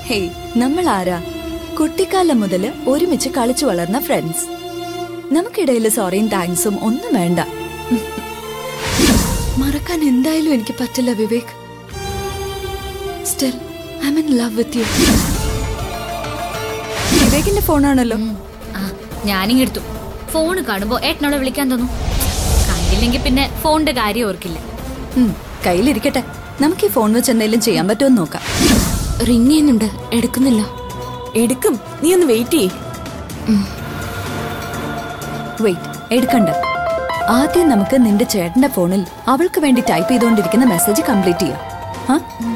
Hey നമ്മൾ ആരാ കുട്ടിക്കാലം മുതല് ഒരുമിച്ച് കളിച്ചു വളർന്ന ഫ്രണ്ട്സ് നമുക്കിടയിൽ സോറിയും താങ്ക്സും ഒന്നും വേണ്ട മറക്കാൻ എന്തായാലും എനിക്ക് പറ്റില്ല Vivek still I in love with you വിവേകിന്റെ ഫോണാണല്ലോ ആ ഞാനിങ് എടുത്തു ഫോൺ കാണുമ്പോ ഏട്ടനോട് വിളിക്കാൻ തോന്നും കണ്ടില്ലെങ്കിൽ പിന്നെ ഫോണിന്റെ കാര്യം ഓർക്കില്ല ഉം, കയ്യിലിരിക്കട്ടെ നമുക്ക് ഈ ഫോൺ വെച്ച് എന്തെങ്കിലും ചെയ്യാൻ പറ്റുമോ എന്ന് നോക്കാം റിങ് ചെയ്യുന്നുണ്ട് എടുക്കുന്നില്ല എടുക്കും നീ ഒന്ന് വെയിറ്റ് ചെയ്യ് വെയിറ്റ് എടുക്കണ്ട ആദ്യം നമുക്ക് നിന്റെ ചേട്ടന്റെ ഫോണിൽ അവൾക്ക് വേണ്ടി ടൈപ്പ് ചെയ്തുകൊണ്ടിരിക്കുന്ന മെസ്സേജ് കംപ്ലീറ്റ് ചെയ്യാം ആ?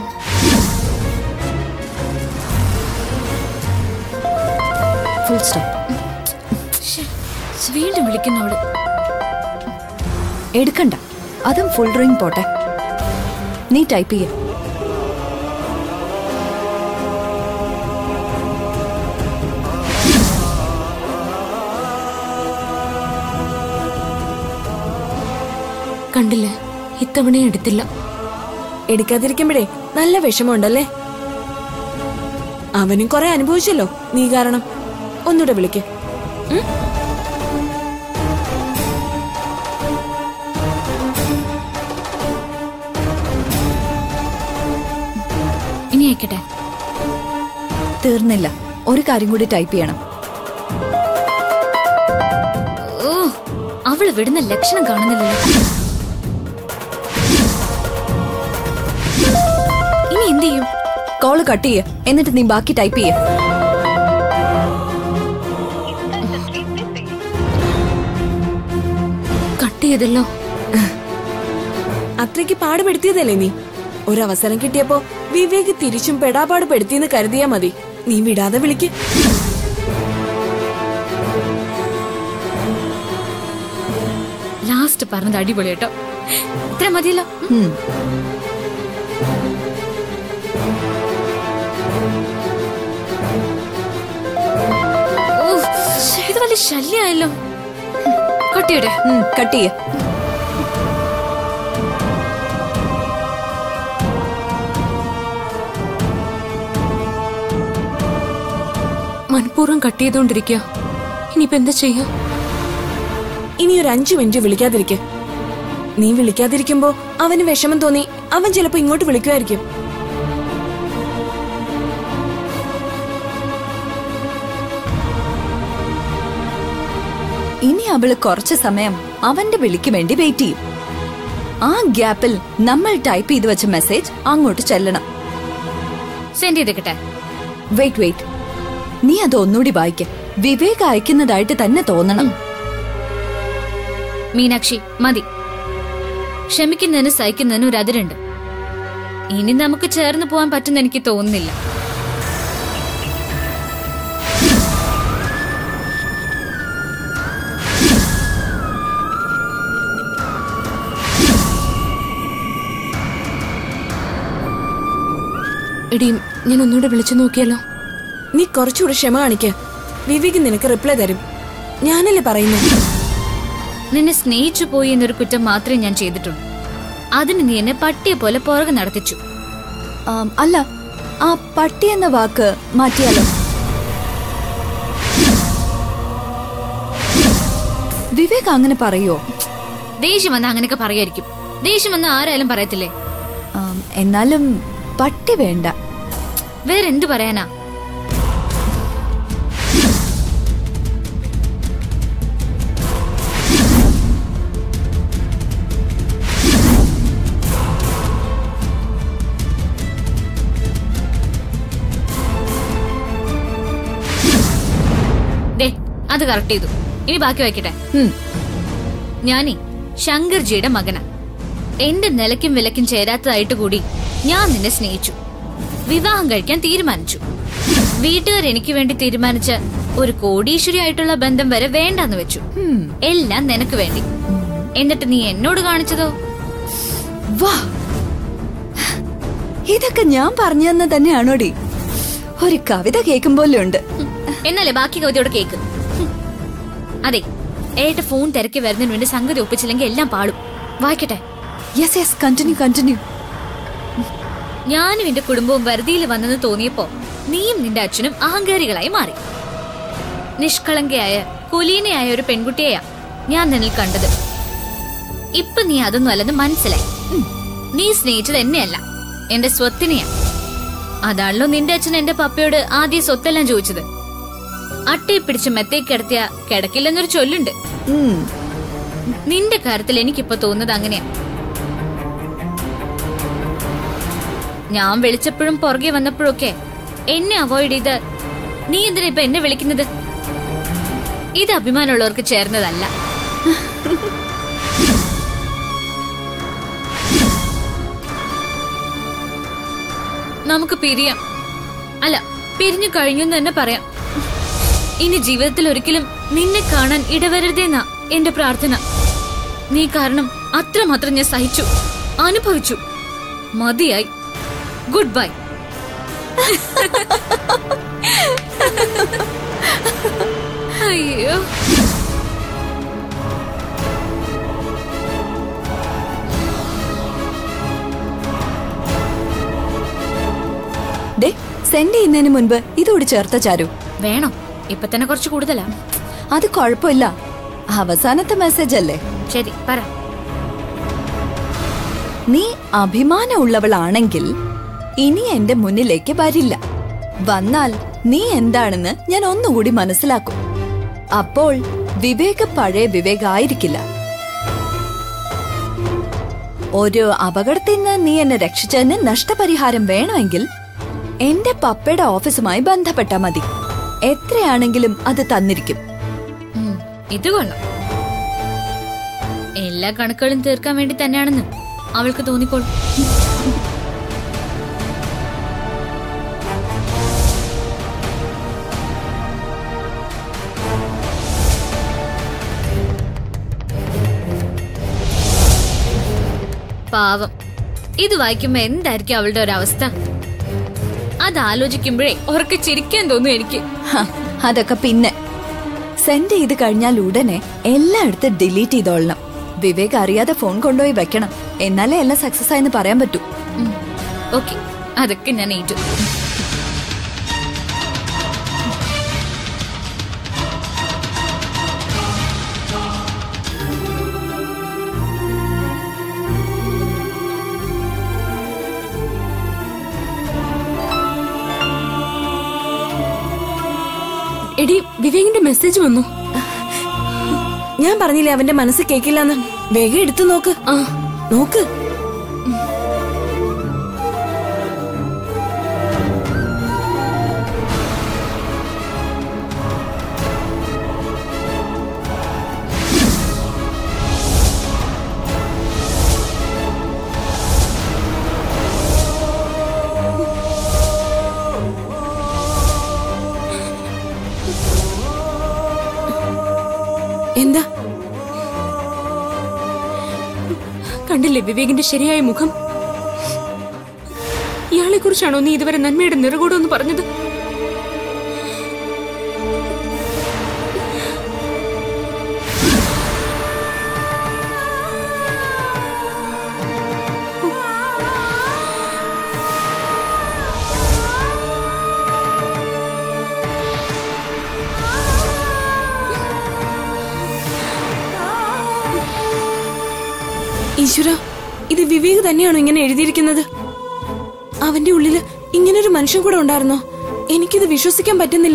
ഫുൾ സ്റ്റോപ്പ് ശ്ശേ, വീണ്ടും വിളിക്കുന്നു അവള് എടുക്കണ്ട അതും ഫുൾ റിംഗ് പോട്ടെ നീ ടൈപ്പ് ചെയ്യ കണ്ടില്ലേ ഇത്തവണയും എടുത്തില്ല എടുക്കാതിരിക്കുമ്പോഴേ നല്ല വിഷമമുണ്ടല്ലേ അവനും കുറെ അനുഭവിച്ചല്ലോ നീ കാരണം ഒന്നുകൂടെ വിളിക്ക് ഇനി അയക്കട്ടെ തീർന്നില്ല ഒരു കാര്യം കൂടി ടൈപ്പ് ചെയ്യണം ഓ അവള് വിടുന്ന ലക്ഷണം കാണുന്നില്ലല്ലോ ഇനി എന്ത് ചെയ്യും കോള് കട്ട് ചെയ്യ എന്നിട്ട് നീ ബാക്കി ടൈപ്പ് ചെയ്യ കട്ട് ചെയ്തല്ലോ അത്രയ്ക്ക് പാടുപെടുത്തിയതല്ലേ നീ ഒരവസരം കിട്ടിയപ്പോ വിവേക് തിരിച്ചും പെടാപാട് പെടുത്തിയെന്ന് കരുതിയാ മതി നീ വിടാതെ വിളിക്ക് ലാസ്റ്റ് പറഞ്ഞത് അടിപൊളി കേട്ടോ ഇത്ര മതിയല്ലോ ഉം. ഓ ശ്ശേ, ഇത് വലിയ ശല്യായല്ലോ കുട്ടിയുടെ ഉം, കട്ട് ചെയ്യ മനഃപൂർവ്വം കട്ട് ചെയ്തോണ്ടിരിക്കുക ഇനിയിപ്പോ എന്താ ചെയ്യാ ഇനി ഒരു അഞ്ചു മിനിറ്റ് വിളിക്കാതിരിക്കെ നീ വിളിക്കാതിരിക്കുമ്പോ അവന് വിഷമം തോന്നി അവൻ ചിലപ്പോ ഇങ്ങോട്ട് വിളിക്കുമായിരിക്കും ഇനി അവള് കുറച്ച് സമയം അവന്റെ വിളിക്ക് വേണ്ടി വെയിറ്റ് ചെയ്യും ആ ഗ്യാപ്പിൽ നമ്മൾ ടൈപ്പ് ചെയ്ത് വെച്ച മെസ്സേജ് അങ്ങോട്ട് ചെല്ലണം സെൻഡ് ചെയ്തേക്കട്ടെ വെയിറ്റ് വെയിറ്റ് നീ അത് ഒന്നുകൂടി വായിക്ക വിവേക് അയക്കുന്നതായിട്ട് തന്നെ തോന്നണം മീനാക്ഷി മതി ക്ഷമിക്കുന്നതിന് സഹിക്കുന്നതിന് ഒരു അതിരുണ്ട് ഇനി നമുക്ക് ചേർന്ന് പോവാൻ പറ്റുന്ന എനിക്ക് തോന്നുന്നില്ല എടി ഞാൻ ഒന്നുകൂടെ വിളിച്ചു നോക്കിയാലോ നീ കുറച്ചുകൂടെ ക്ഷമ കാണിക്ക് വിവേക് നിനക്ക് റിപ്ലൈ തരും ഞാനല്ലേ പറയുന്നത് നിന്നെ സ്നേഹിച്ചു പോയി എന്നൊരു കുറ്റം മാത്രമേ ഞാൻ ചെയ്തിട്ടുള്ളൂ അതിന് നീ എന്നെ പട്ടിയെ പോലെ പുറകെ നടത്തിച്ചു ആം, അല്ല ആ പട്ടി എന്ന വാക്ക് മാറ്റിയാലോ വിവേക് അങ്ങനെ പറയോ ദേഷ്യം വന്ന അങ്ങനെയൊക്കെ പറയായിരിക്കും ദേഷ്യം വന്ന ആരായാലും പറയത്തില്ലേ ആം, എന്നാലും പട്ടി വേണ്ട വേറെന്തു പറയാനാ ദേ അത് കറക്റ്റ് ചെയ്തു ഇനി ബാക്കി വായിക്കട്ടെ ഉം, ഞാനേ ശങ്കർജിയുടെ മകനാ എന്റെ നിലയ്ക്കും വിലക്കും ചേരാത്തതായിട്ട് കൂടി ഞാൻ നിന്നെ സ്നേഹിച്ചു വിവാഹം കഴിക്കാൻ തീരുമാനിച്ചു വീട്ടുകാർ എനിക്ക് വേണ്ടി തീരുമാനിച്ച ഒരു കോടീശ്വരി ആയിട്ടുള്ള ബന്ധം വരെ വേണ്ടെന്ന് വെച്ചു എല്ലാം നിനക്ക് വേണ്ടി എന്നിട്ട് നീ എന്നോട് കാണിച്ചതോ വാ ഇതൊക്കെ ഞാൻ പറഞ്ഞു തന്നെ തന്നെയാണോടി ഒരു കവിത കേൾക്കും പോലെ ഉണ്ട് ഹും, എന്നല്ലേ ബാക്കി കവിതയോട് കേക്ക് ഹും. അതെ ഏട്ട ഫോൺ തിരക്കി വരുന്നതിന് വേണ്ടി സംഗതി ഒപ്പിച്ചില്ലെങ്കിൽ എല്ലാം പാടും വായിക്കട്ടെ യെസ് യെസ് കണ്ടിന്യൂ കണ്ടിന്യൂ ഞാനും എന്റെ കുടുംബവും വെറുതിയിൽ വന്നെന്ന് തോന്നിയപ്പോ നീയും നിന്റെ അച്ഛനും അഹങ്കാരികളായി മാറി നിഷ്കളങ്കയായ കുലീനയായ ഒരു പെൺകുട്ടിയെയാ ഞാൻ നിന്നിൽ കണ്ടത് ഇപ്പൊ നീ അതൊന്നും അല്ലെന്ന് മനസ്സിലായി ഉം. നീ സ്നേഹിച്ചത് എന്നെയല്ല എന്റെ സ്വത്തിനെയാ അതാണല്ലോ നിന്റെ അച്ഛൻ എന്റെ പപ്പയോട് ആദ്യം സ്വത്തെല്ലാം ചോദിച്ചത് അട്ടയെ പിടിച്ച് മെത്തേ കിടത്തിയ കിടക്കില്ലെന്നൊരു ചൊല്ലുണ്ട് ഉം. നിന്റെ കാര്യത്തിൽ എനിക്കിപ്പോ തോന്നുന്നത് അങ്ങനെയാ ഞാൻ വിളിച്ചപ്പോഴും പുറകെ വന്നപ്പോഴൊക്കെ എന്നെ അവോയ്ഡ് ചെയ്ത് നീ എന്തിനാ ഇപ്പൊ എന്നെ വിളിക്കുന്നത് ഇത് അഭിമാനമുള്ളവർക്ക് ചേർന്നതല്ല നമുക്ക് പിരിയാം അല്ല പിരിഞ്ഞു കഴിഞ്ഞു എന്ന് തന്നെ പറയാം ഇനി ജീവിതത്തിൽ ഒരിക്കലും നിന്നെ കാണാൻ ഇടവരരുതെന്നാ എന്റെ പ്രാർത്ഥന നീ കാരണം അത്രമാത്രം ഞാൻ സഹിച്ചു അനുഭവിച്ചു മതിയായി ഗുഡ് ബൈ അയ്യോ ഡേ സെൻഡ് ചെയ്യുന്നതിന് മുൻപ് ഇതോട് ചേർത്ത ചാരു വേണോ ഇപ്പൊ തന്നെ കുറച്ച് കൂടുതലാ അത് കുഴപ്പമില്ല അവസാനത്തെ മെസ്സേജ് അല്ലേ ശരി പറ നീ അഭിമാനമുള്ളവളാണെങ്കിൽ ഇനി എന്റെ മുന്നിലേക്ക് വരില്ല വന്നാൽ നീ എന്താണെന്ന് ഞാൻ ഒന്നുകൂടി മനസ്സിലാക്കും അപ്പോൾ വിവേക് പഴയ വിവേക് ആയിരിക്കില്ല ഒരു അപകടത്തിൽ നിന്ന് നീ എന്നെ രക്ഷിച്ചതിന് നഷ്ടപരിഹാരം വേണമെങ്കിൽ എന്റെ പപ്പയുടെ ഓഫീസുമായി ബന്ധപ്പെട്ടാ മതി എത്രയാണെങ്കിലും അത് തന്നിരിക്കും ഉം, ഇത് കൊള്ളാം എല്ലാ കണക്കുകളും തീർക്കാൻ വേണ്ടി തന്നെയാണെന്ന് അവൾക്ക് തോന്നിക്കോളും പാവം ഇത് വായിക്കുമ്പോ എന്തായിരിക്കും അവളുടെ ഒരവസ്ഥ അത് ആലോചിക്കുമ്പോഴേ ഉറക്കെ ചിരിക്കാൻ തോന്നും എനിക്ക് ഹ, അതൊക്കെ പിന്നെ സെൻഡ് ചെയ്ത് കഴിഞ്ഞാൽ ഉടനെ എല്ലായിടത്തും ഡിലീറ്റ് ചെയ്തോളണം വിവേക് അറിയാതെ ഫോൺ കൊണ്ടുപോയി വെക്കണം എന്നാലേ എല്ലാം സക്സസ് ആയെന്ന് പറയാൻ പറ്റൂ ഓക്കെ അതൊക്കെ ഞാൻ ഏറ്റു എടി വിവേകിന്റെ മെസ്സേജ് വന്നു ഞാൻ പറഞ്ഞില്ലേ അവന്റെ മനസ്സ് കേക്കില്ലെന്ന് വേഗം എടുത്തു നോക്ക് ആ നോക്ക് എന്താ കണ്ടില്ലേ വിവേകിന്റെ ശരിയായ മുഖം ഇയാളെ കുറിച്ചാണോ നീ ഇതുവരെ നന്മയുടെ നിറകൂടം എന്ന് പറഞ്ഞത് ഈശ്വര ഇത് വിവേക് തന്നെയാണോ ഇങ്ങനെ എഴുതിയിരിക്കുന്നത് അവന്റെ ഉള്ളില് ഇങ്ങനൊരു മനുഷ്യൻ കൂടെ ഉണ്ടായിരുന്നോ എനിക്കിത് വിശ്വസിക്കാൻ പറ്റുന്നില്ല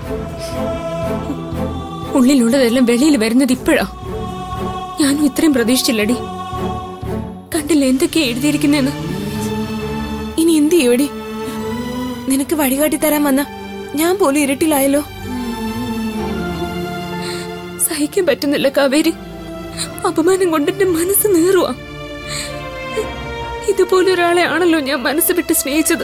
ഉള്ളിലുള്ളതെല്ലാം വെളിയിൽ വരുന്നത് ഇപ്പോഴാ ഞാനും ഇത്രയും പ്രതീക്ഷിച്ചില്ലടി കണ്ടില്ലേ എന്തൊക്കെയാ എഴുതിയിരിക്കുന്നെന്ന് ഇനി എന്ത് ചെയ്യോടി നിനക്ക് വഴികാട്ടി തരാൻ വന്ന ഞാൻ പോലും ഇരുട്ടിലായല്ലോ സഹിക്കാൻ പറ്റുന്നില്ല കാവേരി അപമാനം കൊണ്ട് എന്റെ മനസ്സ് നീറുവാ ഇതുപോലെ ഒരാളെ ആണല്ലോ ഞാൻ മനസ്സ് വിട്ട് സ്നേഹിച്ചത്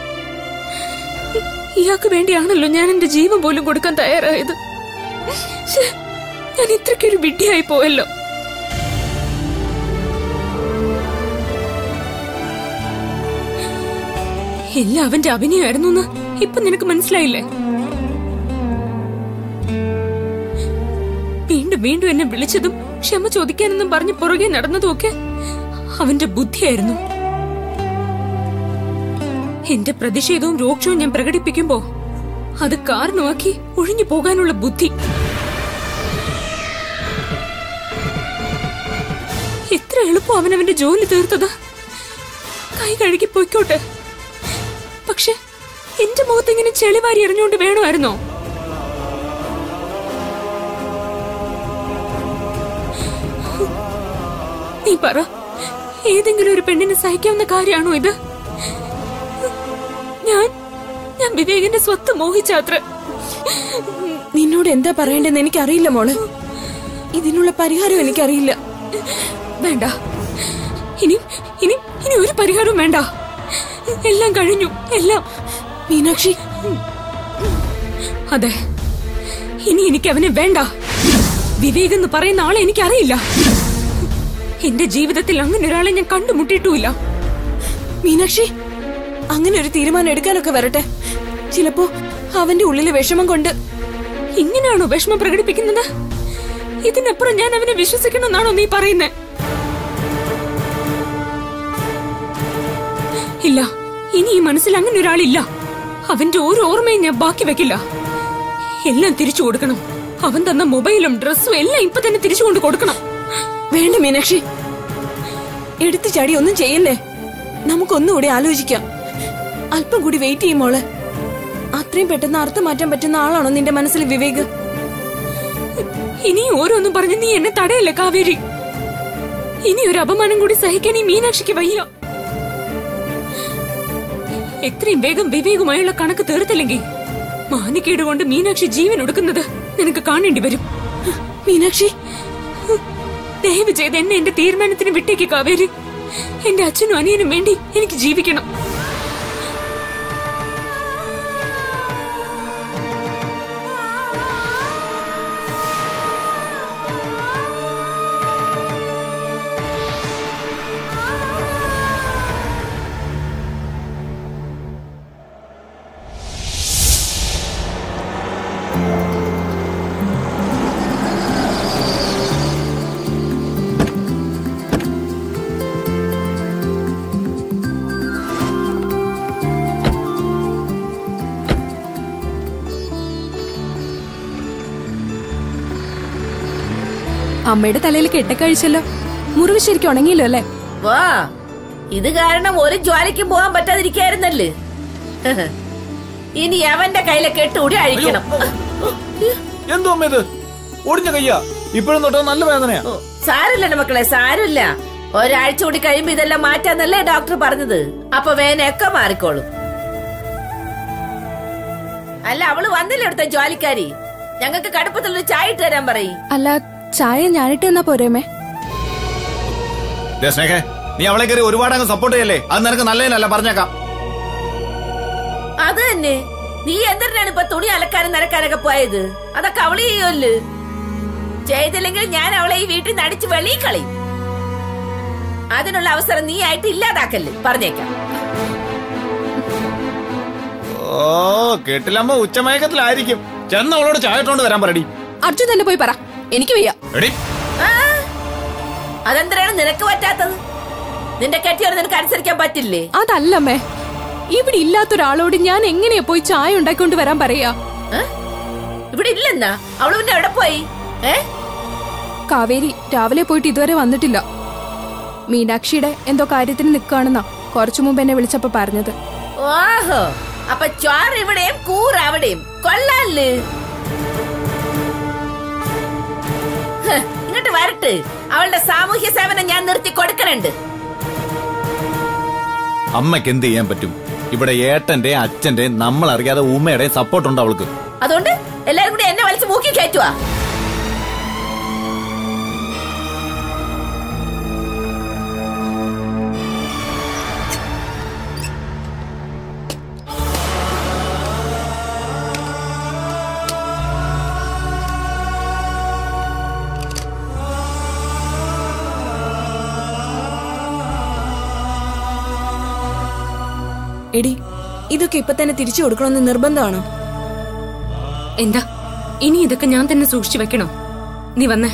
ഇയാൾക്ക് വേണ്ടിയാണല്ലോ ഞാൻ എന്റെ ജീവൻ പോലും കൊടുക്കാൻ തയ്യാറായത് ശ്ശേ, ഞാൻ ഇത്രയ്ക്കൊരു വിഡ്ഢിയായി പോയല്ലോ എല്ലാം അവന്റെ അഭിനയമായിരുന്നു എന്ന് ഇപ്പൊ നിനക്ക് മനസ്സിലായില്ലേ വീണ്ടും വീണ്ടും എന്നെ വിളിച്ചതും ക്ഷമ ചോദിക്കാനെന്നും പറഞ്ഞ് പുറകെ നടന്നതും ഒക്കെ അവന്റെ ബുദ്ധിയായിരുന്നു എന്റെ പ്രതിഷേധവും രോക്ഷവും ഞാൻ പ്രകടിപ്പിക്കുമ്പോ അത് കാരണമാക്കി ഒഴിഞ്ഞു പോകാനുള്ള ബുദ്ധി എത്ര എളുപ്പം അവനവന്റെ ജോലി തീർത്തത് കൈ കഴുകി പൊയ്ക്കോട്ടെ പക്ഷെ എന്റെ മുഖത്ത് ഇങ്ങനെ ചെളിവാരി എറിഞ്ഞുകൊണ്ട് വേണമായിരുന്നോ നീ പറ ഏതെങ്കിലും ഒരു പെണ്ണിന് സഹിക്കാവുന്ന കാര്യമാണോ ഇത് ഞാൻ ഞാൻ വിവേകിന്റെ സ്വത്ത് മോഹിച്ചാത്ര നിന്നോട് എന്താ പറയേണ്ടതെന്ന് എനിക്കറിയില്ല മോള് ഇതിനുള്ള പരിഹാരം എനിക്കറിയില്ല വേണ്ട ഇനി ഇനി ഇനി ഒരു പരിഹാരവും വേണ്ട എല്ലാം കഴിഞ്ഞു എല്ലാം മീനാക്ഷി അതെ ഇനി എനിക്ക് അവനെ വേണ്ട വിവേക് എന്ന് പറയുന്ന ആളെ എനിക്കറിയില്ല എന്റെ ജീവിതത്തിൽ അങ്ങനെ ഒരാളെ ഞാൻ കണ്ടുമുട്ടിയിട്ടുമില്ല മീനാക്ഷി അങ്ങനെ ഒരു തീരുമാനം എടുക്കാനൊക്കെ വരട്ടെ ചിലപ്പോ അവന്റെ ഉള്ളിലെ വിഷമം കൊണ്ട് ഇങ്ങനെയാണോ വിഷമം പ്രകടിപ്പിക്കുന്നത് ഇതിനപ്പുറം ഞാൻ അവനെ വിശ്വസിക്കണമെന്നാണോ നീ പറയുന്നേ ഇല്ല ഇനി ഈ മനസ്സിൽ അങ്ങനെ ഒരാളില്ല അവന്റെ ഒരു ഓർമ്മയും ഞാൻ ബാക്കി വെക്കില്ല എല്ലാം തിരിച്ചു കൊടുക്കണം അവൻ തന്ന മൊബൈലും ഡ്രസ്സും എല്ലാം ഇപ്പൊ തന്നെ തിരിച്ചു കൊണ്ട് കൊടുക്കണം വേണ്ട മീനാക്ഷി എടുത്തു ചാടി ഒന്നും ചെയ്യല്ലേ നമുക്കൊന്നുകൂടി ആലോചിക്കാം അല്പം കൂടി വെയിറ്റ് ചെയ്യും മോളെ അത്രയും പെട്ടെന്ന് അർത്ഥം മാറ്റാൻ പറ്റുന്ന ആളാണോ നിന്റെ മനസ്സിൽ വിവേക് ഇനി ഓരോന്നും പറഞ്ഞ് നീ എന്നെ തടയല്ലേ കാവേരി ഇനി ഒരു അപമാനം കൂടി സഹിക്കാൻ ഈ മീനാക്ഷിക്ക് വയ്യ എത്രയും വേഗം വിവേകുമായുള്ള കണക്ക് തീർത്തില്ലെങ്കിൽ മാനിക്കേട് കൊണ്ട് മീനാക്ഷി ജീവൻ ഒടുക്കുന്നത് നിനക്ക് കാണേണ്ടി വരും മീനാക്ഷി ദയവ് ചെയ്ത് എന്നെ എന്റെ തീരുമാനത്തിന് വിട്ടേക്ക് കാവേരി എന്റെ അച്ഛനും അനിയനും വേണ്ടി എനിക്ക് ജീവിക്കണം അമ്മയുടെ തലയിൽ കെട്ടക്കഴിച്ചല്ലോ മുറിവ് ശരിക്കും ഉണങ്ങിയല്ലോ അല്ലേ വാ ഇത് കാരണം ഒരു ജോലിക്കും പോകാൻ പറ്റാതിരിക്കായിരുന്നല്ലേ ഇനി അവന്റെ കയ്യിലെ കെട്ടുകൂടി അഴിക്കണം എന്തോ അമ്മ ഇത് ഒടിഞ്ഞ കയ്യാ ഇപ്പോഴും തൊട്ടോ നല്ല വേദനയാ ഓ, സാരമില്ല മക്കളെ സാരമില്ല ഒരാഴ്ച കൂടി കഴിയുമ്പോ ഇതെല്ലാം മാറ്റാന്നല്ലേ ഡോക്ടർ പറഞ്ഞത് അപ്പൊ വേനയൊക്കെ മാറിക്കോളും അല്ല അവള് വന്നില്ല ഇവിടുത്തെ ജോലിക്കാരി ഞങ്ങൾക്ക് കടുപ്പത്തിലൊരു ചായ ഇട്ട് തരാൻ പറയും അല്ല ചായ ഞാനിട്ട് തന്നാ പോരേമേ ദേ സ്നേഹേ നീ അവളെ കയറി ഒരുപാട് അങ്ങ് സപ്പോർട്ട് ചെയ്യല്ലേ അത് നിനക്ക് നല്ലതിനല്ല പറഞ്ഞേക്കാം അത് തന്നെ നീ എന്തിനാണ് ഇപ്പൊ തുണി അലക്കാനും നനക്കാനൊക്കെ പോയത് അതൊക്കെ അവള് ചെയ്യുമല്ലോ ചെയ്തില്ലെങ്കിൽ ഞാൻ അവളെ ഈ വീട്ടിൽ നിന്ന് അടിച്ച് വെളിയിൽ കളയും അതിനുള്ള അവസരം നീ ആയിട്ട് ഇല്ലാതാക്കല്ലേ പറഞ്ഞേക്കാം ഓ കേട്ടില്ലമ്മ ഉച്ചമയക്കത്തിലായിരിക്കും ചെന്ന് അവളോട് ചായ ഇട്ടോണ്ട് വരാൻ പറയടി അർജുൻ തന്നെ പോയി പറ എനിക്ക് വയ്യ എടി ആ, അതെന്തിനാണ് നിനക്ക് പറ്റാത്തത് നിന്റെ കെട്ടിയോട് നിനക്ക് അനുസരിക്കാൻ പറ്റില്ലേ അതല്ലമ്മേ ഇവിടെ ഇല്ലാത്ത ഒരാളോട് ഞാൻ എങ്ങനെയാ പോയി ചായ ഉണ്ടാക്കിക്കൊണ്ട് വരാൻ പറയാ ഏ? ഇവിടെ ഇല്ലെന്നാ അവള് പിന്നെ എവിടെ പോയി ഏ കാവേരി രാവിലെ പോയിട്ട് ഇതുവരെ വന്നിട്ടില്ല മീനാക്ഷിയുടെ എന്തോ കാര്യത്തിന് നിൽക്കുകയാണെന്നാ കുറച്ചു മുമ്പ് എന്നെ വിളിച്ചപ്പോ പറഞ്ഞത് ഓഹോ അപ്പൊ ചോറ് ഇവിടെയും കൂറ് അവിടെയും കൊള്ളാല് ഹ്, ഇങ്ങോട്ട് വരട്ട് അവളുടെ സാമൂഹ്യ സേവനം ഞാൻ നിർത്തി കൊടുക്കണുണ്ട് അമ്മയ്ക്ക് എന്ത് ചെയ്യാൻ പറ്റും ഇവിടെ ഏട്ടന്റെ അച്ഛന്റെ നമ്മൾ അറിയാതെ ഉമ്മയുടെ സപ്പോർട്ട് ഉണ്ട് അവൾക്ക് അതുകൊണ്ട് എല്ലാരും കൂടി എന്നെ വലിച്ചു മൂക്കി കയറ്റുവാ എടി ഇതൊക്കെ ഇപ്പൊ തന്നെ തിരിച്ചു കൊടുക്കണമെന്ന് നിർബന്ധമാണോ എന്താ ഇനി ഇതൊക്കെ ഞാൻ തന്നെ സൂക്ഷിച്ചു വെക്കണോ നീ വന്നേ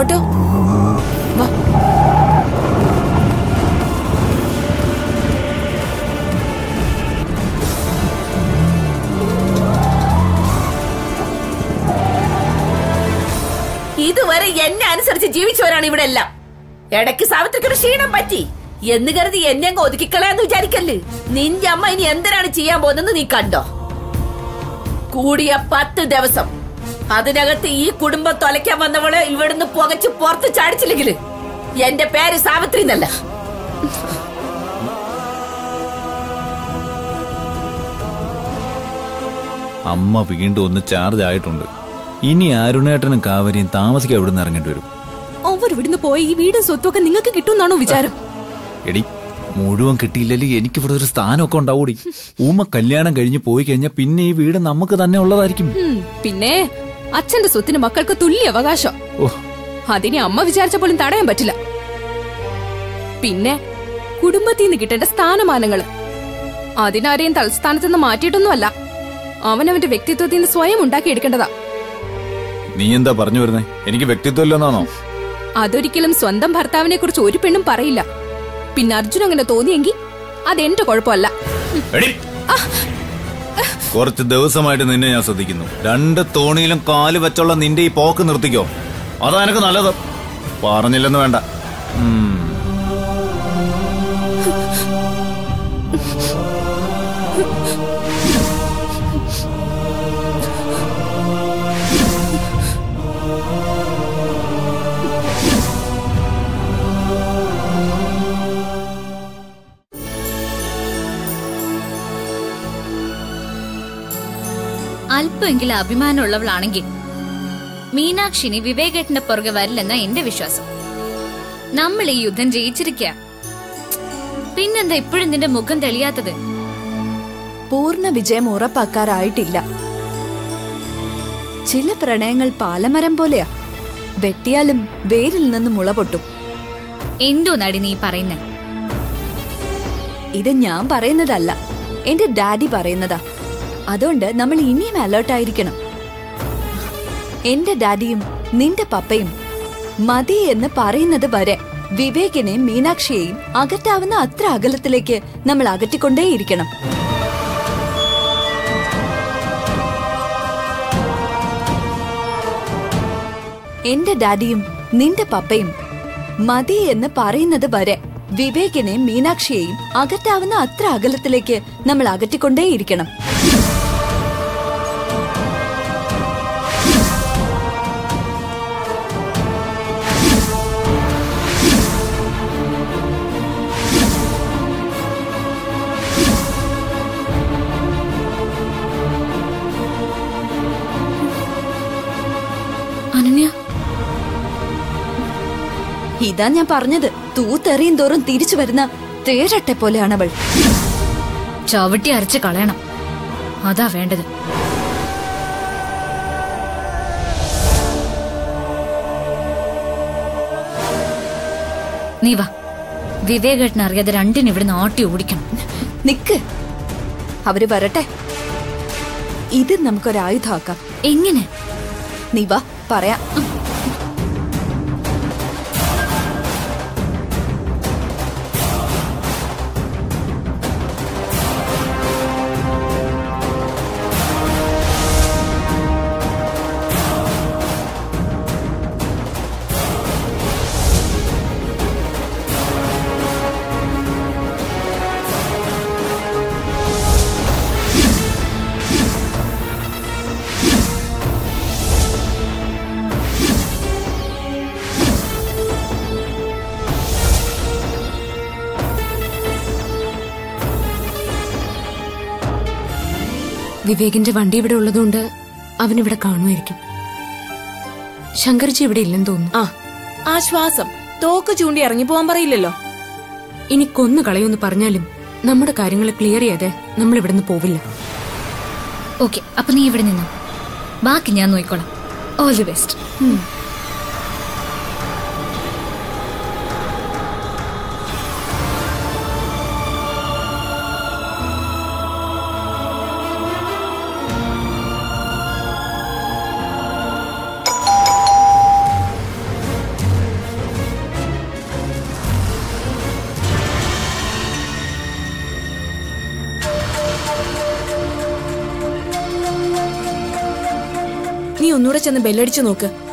ഓട്ടോ വാ ഇതുവരെ എന്നെ അനുസരിച്ച് ജീവിച്ചവരാണ് ഇവിടെ എല്ലാം ഇടയ്ക്ക് സാവിത്രിക്കൊരു ക്ഷീണം പറ്റി എന്ന് കരുതി എന്നെ അങ്ങ് ഒതുക്കിക്കളയാന്ന് വിചാരിക്കല്ല് നിന്റെ അമ്മ ഇനി എന്തിനാണ് ചെയ്യാൻ പോകുന്നത് നീ കണ്ടോ കൂടിയ പത്ത് ദിവസം അതിനകത്ത് ഈ കുടുംബം തൊലയ്ക്കാൻ വന്നവള് ഇവിടുന്ന് പുകച്ച് പുറത്ത് ചാടിച്ചില്ലെങ്കില് എന്റെ പേര് സാവിത്രി എന്നല്ല അമ്മ വീണ്ടും ഒന്ന് ചാർജ് ആയിട്ടുണ്ട് ഇനി അരുണേട്ടനും കാവരിയും താമസിക്കാൻ ഇവിടുന്ന് ഇറങ്ങേണ്ടി വരും അവർ ഇവിടുന്ന് പോയി ഈ വീടും സ്വത്തും ഒക്കെ നിങ്ങൾക്ക് കിട്ടുമെന്നാണോ വിചാരം എടി മുഴുവൻ കിട്ടിയില്ലെങ്കിൽ എനിക്ക് ഇവിടെ ഒരു സ്ഥാനമൊക്കെ ഉണ്ടാവൂടി ഊമ കല്യാണം കഴിഞ്ഞ് പോയി കഴിഞ്ഞാൽ പിന്നെ ഈ വീട് നമുക്ക് തന്നെ ഉള്ളതായിരിക്കും ഉം, പിന്നെ അച്ഛന്റെ സ്വത്തിന് മക്കൾക്ക് തുല്യ അവകാശം ഓ അതിനെ അമ്മ വിചാരിച്ച പോലും തടയാൻ പറ്റില്ല പിന്നെ കുടുംബത്തിൽ നിന്ന് കിട്ടേണ്ട സ്ഥാനമാനങ്ങള് അതിനാരെയും തൽസ്ഥാനത്ത് നിന്ന് മാറ്റിയിട്ടൊന്നുമല്ല അവനവന്റെ വ്യക്തിത്വത്തിൽ നിന്ന് സ്വയം ഉണ്ടാക്കിയെടുക്കേണ്ടതാ നീ എന്താ പറഞ്ഞു വരുന്നേ എനിക്ക് വ്യക്തിത്വം ഇല്ലെന്നാണോ അതൊരിക്കലും സ്വന്തം ഭർത്താവിനെ കുറിച്ച് ഒരു പെണ്ണും പറയില്ല പിന്നെ അർജുൻ അങ്ങനെ തോന്നിയെങ്കിൽ അതെന്റെ കുഴപ്പമല്ല എടി കുറച്ച് ദിവസമായിട്ട് നിന്നെ ഞാൻ ശ്രദ്ധിക്കുന്നു രണ്ട് തോണിയിലും കാല് വെച്ചുള്ള നിന്റെ ഈ പോക്ക് നിർത്തിക്കോ അതാ എനിക്ക് നല്ലത് പറഞ്ഞില്ലെന്ന് വേണ്ട ഉം. അല്പമെങ്കിലും അഭിമാനമുള്ളവളാണെങ്കിൽ മീനാക്ഷിനി വിവേകേട്ടന്റെ പുറകെ വരില്ലെന്ന എന്റെ വിശ്വാസം നമ്മൾ ഈ യുദ്ധം ജയിച്ചിരിക്കുക പിന്നെന്താ ഇപ്പോഴും നിന്റെ മുഖം തെളിയാത്തത് പൂർണ്ണ വിജയം ഉറപ്പാക്കാറായിട്ടില്ല ചില പ്രണയങ്ങൾ പാലമരം പോലെയാ വെട്ടിയാലും വേരിൽ നിന്ന് മുള പൊട്ടും എന്തോ നടി നീ പറയുന്നേ ഇത് ഞാൻ പറയുന്നതല്ല എന്റെ ഡാഡി പറയുന്നതാ അതുകൊണ്ട് നമ്മൾ ഇനിയും അലേർട്ട് ആയിരിക്കണം എന്റെ ഡാഡിയും നിന്റെ പപ്പയും മതി എന്ന് പറയുന്നത് വരെ വിവേകിനെയും മീനാക്ഷിയെയും അകറ്റാവുന്ന അത്ര അകലത്തിലേക്ക് നമ്മൾ അകറ്റിക്കൊണ്ടേയിരിക്കണം എന്റെ ഡാഡിയും നിന്റെ പപ്പയും മതി എന്ന് പറയുന്നത് വരെ വിവേകിനെയും മീനാക്ഷിയെയും അകറ്റാവുന്ന അത്ര അകലത്തിലേക്ക് നമ്മൾ അകറ്റിക്കൊണ്ടേയിരിക്കണം അനന്യ ഇതാ ഞാൻ പറഞ്ഞത് തൂത്തെറിയും തോറും തിരിച്ചു വരുന്ന തേരട്ടെ പോലെയാണവൾ ചവിട്ടി അരച്ച് കളയണം അതാ വേണ്ടത് നീ വാ വിവേകേട്ടന് അറിയാതെ രണ്ടിനും ഇവിടുന്ന് ആട്ടി ഓടിക്കണം നിക്ക് അവര് വരട്ടെ ഇത് നമുക്കൊരായുധമാക്കാം എങ്ങനെ നീ വാ പറയാം വിവേകിന്റെ വണ്ടി ഇവിടെ ഉള്ളതുകൊണ്ട് അവൻ ഇവിടെ കാണുമായിരിക്കും ശങ്കർജി ഇവിടെ ഇല്ലെന്ന് തോന്നുന്നു ആ ആശ്വാസം തോക്ക് ചൂണ്ടി ഇറങ്ങി പോവാൻ പറയില്ലല്ലോ ഇനി കൊന്നു കളയുമെന്ന് പറഞ്ഞാലും നമ്മുടെ കാര്യങ്ങൾ ക്ലിയർ ചെയ്യാതെ നമ്മൾ ഇവിടുന്ന് പോവില്ല ഓക്കെ അപ്പൊ നീ ഇവിടെ നിന്നോ ബാക്കി ഞാൻ നോക്കിക്കോളാം ഓൾ ദി ബെസ്റ്റ് ഒന്നുകൂടെ ചെന്ന് ബെല്ലടിച്ചു നോക്ക്